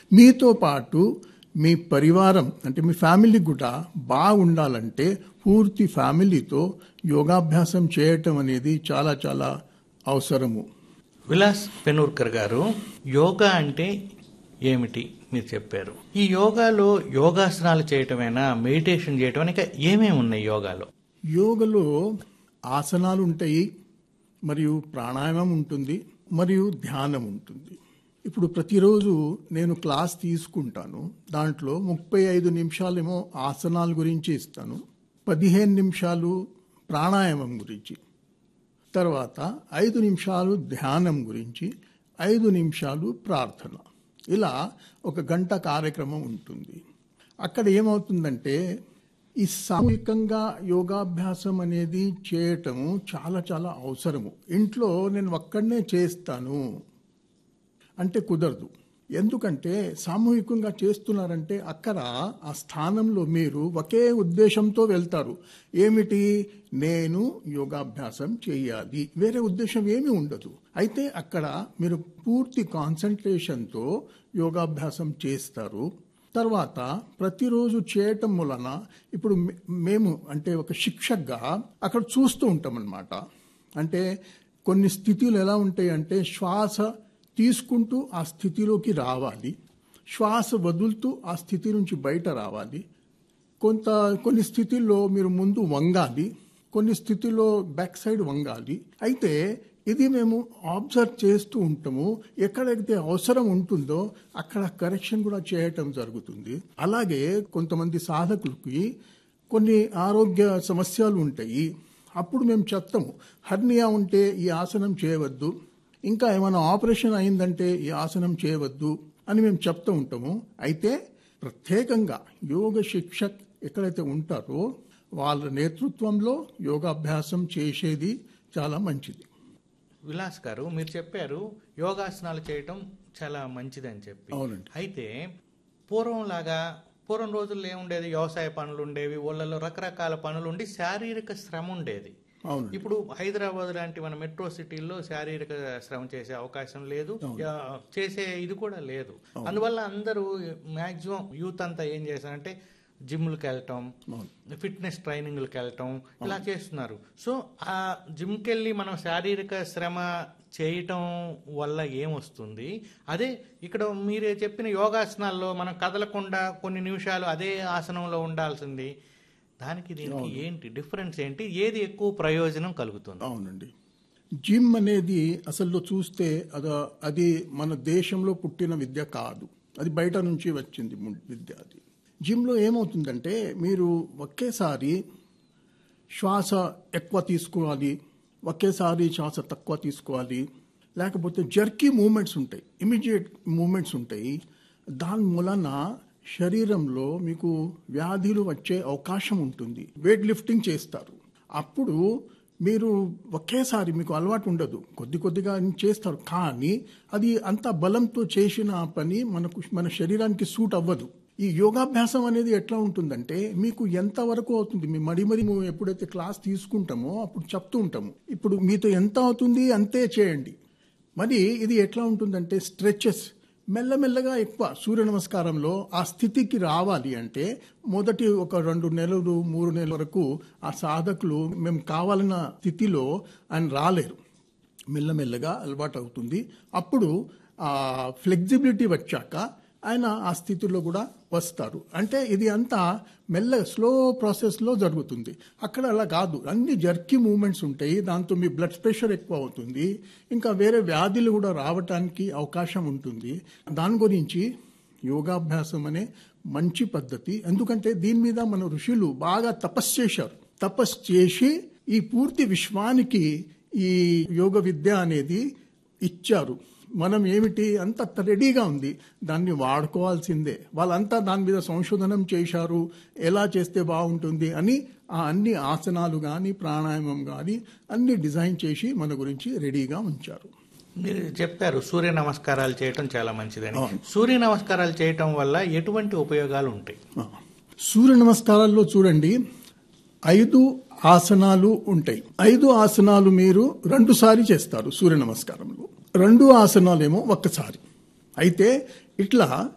మీతో పాటు మీ పరివారం అంటే మీ ఫ్యామిలీ కూడా బాగుండాలంటే పూర్తి ఫ్యామిలీతో యోగాభ్యాసం చేయటం అనేది చాలా చాలా అవసరము విలాస్ పెనూర్కర్ గారు యోగా అంటే ఏమిటి మీరు చెప్పారు ఈ యోగాలో యోగాసనాలు చేయటమేనా మెడిటేషన్ చేయటం ఇంకా ఏమేమి ఉన్నాయి యోగాలో యోగలో ఆసనాలు ఉంటాయి మరియు ప్రాణాయామం ఉంటుంది మరియు ధ్యానం ఉంటుంది ఇప్పుడు ప్రతిరోజు నేను క్లాస్ తీసుకుంటాను దాంట్లో ముప్పై ఐదు నిమిషాలేమో ఆసనాల గురించి ఇస్తాను పదిహేను నిమిషాలు ప్రాణాయామం గురించి తర్వాత ఐదు నిమిషాలు ధ్యానం గురించి ఐదు నిమిషాలు ప్రార్థన ఇలా ఒక గంట కార్యక్రమం ఉంటుంది అక్కడ ఏమవుతుందంటే ఈ సామూహికంగా యోగాభ్యాసం అనేది చేయటము చాలా చాలా అవసరము ఇంట్లో నేను ఒక్కడనే చేస్తాను అంటే కుదరదు ఎందుకంటే సామూహికంగా చేస్తున్నారంటే అక్కడ ఆ స్థానంలో మీరు ఒకే ఉద్దేశంతో వెళ్తారు ఏమిటి నేను యోగాభ్యాసం చేయాలి వేరే ఉద్దేశం ఏమీ ఉండదు అయితే అక్కడ మీరు పూర్తి కాన్సన్ట్రేషన్తో యోగాభ్యాసం చేస్తారు తర్వాత ప్రతిరోజు చేయటం వలన ఇప్పుడు మే- మేము అంటే ఒక శిక్షకగా అక్కడ చూస్తూ ఉంటాం అన్నమాట అంటే కొన్ని స్థితిలు ఎలా ఉంటాయి అంటే శ్వాస తీసుకుంటూ ఆ స్థితిలోకి రావాలి శ్వాస వదులుతూ ఆ స్థితి నుంచి బయట రావాలి కొంత కొన్ని స్థితిల్లో మీరు ముందు వంగాలి కొన్ని స్థితిలో బ్యాక్ సైడ్ వంగాలి అయితే ఇది మేము ఆబ్జర్వ్ చేస్తూ ఉంటాము ఎక్కడైతే అవసరం ఉంటుందో అక్కడ కరెక్షన్ కూడా చేయటం జరుగుతుంది అలాగే కొంతమంది సాధకులకి కొన్ని ఆరోగ్య సమస్యలు ఉంటాయి అప్పుడు మేము చెప్తాము హర్నియా ఉంటే ఈ ఆసనం చేయవద్దు ఇంకా ఏమైనా ఆపరేషన్ అయిందంటే ఈ ఆసనం చేయవద్దు అని మేము చెప్తూ ఉంటాము అయితే ప్రత్యేకంగా యోగ శిక్షక్ ఎక్కడైతే ఉంటారో వాళ్ళ నేతృత్వంలో యోగాభ్యాసం చేసేది చాలా మంచిది విలాస్ గారు మీరు చెప్పారు యోగాసనాలు చేయటం చాలా మంచిదని చెప్పి అవునండి. అయితే పూర్వం లాగా పూర్వం రోజుల్లో ఏముండేది వ్యవసాయ పనులు ఉండేవి ఊళ్ళలో రకరకాల పనులు ఉండి శారీరక శ్రమ ఉండేది అవునండి ఇప్పుడు హైదరాబాద్ లాంటి మన మెట్రో సిటీల్లో శారీరక శ్రమ చేసే అవకాశం లేదు యా, చేసే ఇది కూడా లేదు అందువల్ల అందరూ మాక్సిమం యూత్ అంతా ఏం చేశారంటే జిమ్లకు వెళ్ళటం ఫిట్నెస్ ట్రైనింగ్లకు వెళ్ళటం ఇలా చేస్తున్నారు సో ఆ జిమ్కి వెళ్ళి మనం శారీరక శ్రమ చేయటం వల్ల ఏమొస్తుంది అదే ఇక్కడ మీరే చెప్పిన యోగాసనాల్లో మనం కదలకుండా కొన్ని నిమిషాలు అదే ఆసనంలో ఉండాల్సింది దానికి దీనికి ఏంటి డిఫరెన్స్ ఏంటి ఏది ఎక్కువ ప్రయోజనం కలుగుతుంది అవునండి జిమ్ అనేది అసలు చూస్తే అద అది మన దేశంలో పుట్టిన విద్య కాదు అది బయట నుంచి వచ్చింది ము- విద్య అది జిమ్లో ఏమవుతుందంటే మీరు ఒకేసారి శ్వాస ఎక్కువ తీసుకోవాలి ఒకేసారి శ్వాస తక్కువ తీసుకోవాలి లేకపోతే జర్కీ మూమెంట్స్ ఉంటాయి ఇమీడియట్ మూమెంట్స్ ఉంటాయి దాని మూలన శరీరంలో మీకు వ్యాధులు వచ్చే అవకాశం ఉంటుంది వెయిట్ లిఫ్టింగ్ చేస్తారు అప్పుడు మీరు ఒకేసారి మీకు అలవాటు ఉండదు కొద్ది కొద్దిగా చేస్తారు కానీ అది అంత బలంతో చేసిన పని మనకు మన శరీరానికి సూట్ అవ్వదు ఈ యోగాభ్యాసం అనేది ఎట్లా ఉంటుందంటే మీకు ఎంత వరకు అవుతుంది మీ మడి మరి మేము ఎప్పుడైతే క్లాస్ తీసుకుంటామో అప్పుడు చెప్తూ ఉంటాము ఇప్పుడు మీతో ఎంత అవుతుంది అంతే చేయండి మరి ఇది ఎట్లా ఉంటుందంటే స్ట్రెచెస్ మెల్లమెల్లగా ఎక్కువ సూర్య నమస్కారంలో ఆ స్థితికి రావాలి అంటే మొదటి ఒక రెండు నెలలు మూడు నెలల వరకు ఆ సాధకులు మేము కావాలన్న స్థితిలో ఆయన రాలేరు మెల్లమెల్లగా అలవాటు అవుతుంది అప్పుడు ఆ ఫ్లెక్సిబిలిటీ వచ్చాక ఆయన ఆ స్థితిలో కూడా వస్తారు అంటే ఇది అంతా మెల్లగా స్లో ప్రాసెస్లో జరుగుతుంది అక్కడ అలా కాదు అన్ని జర్కీ మూమెంట్స్ ఉంటాయి దాంతో మీ బ్లడ్ ప్రెషర్ ఎక్కువ అవుతుంది ఇంకా వేరే వ్యాధులు కూడా రావటానికి అవకాశం ఉంటుంది దాని గురించి యోగాభ్యాసం అనే మంచి పద్ధతి ఎందుకంటే దీని మీద మన ఋషులు బాగా తపస్సు చేశారు తపస్సు చేసి ఈ పూర్తి విశ్వానికి ఈ యోగ విద్య అనేది ఇచ్చారు మనం ఏమిటి అంత రెడీగా ఉంది దాన్ని వాడుకోవాల్సిందే వాళ్ళంతా దాని మీద సంశోధనం చేశారు ఎలా చేస్తే బాగుంటుంది అని ఆ అన్ని ఆసనాలు కానీ ప్రాణాయామం కానీ అన్ని డిజైన్ చేసి మన గురించి రెడీగా ఉంచారు మీరు చెప్పారు సూర్య నమస్కారాలు చేయటం చాలా మంచిదని అవును. సూర్య నమస్కారాలు చేయటం వల్ల ఎటువంటి ఉపయోగాలు ఉంటాయి ఆ. సూర్య నమస్కారాల్లో చూడండి ఐదు ఆసనాలు ఉంటాయి ఐదు ఆసనాలు మీరు రెండు సారి చేస్తారు సూర్య నమస్కారంలో రెండు ఆసనాలేమో ఒక్కసారి అయితే ఇట్లా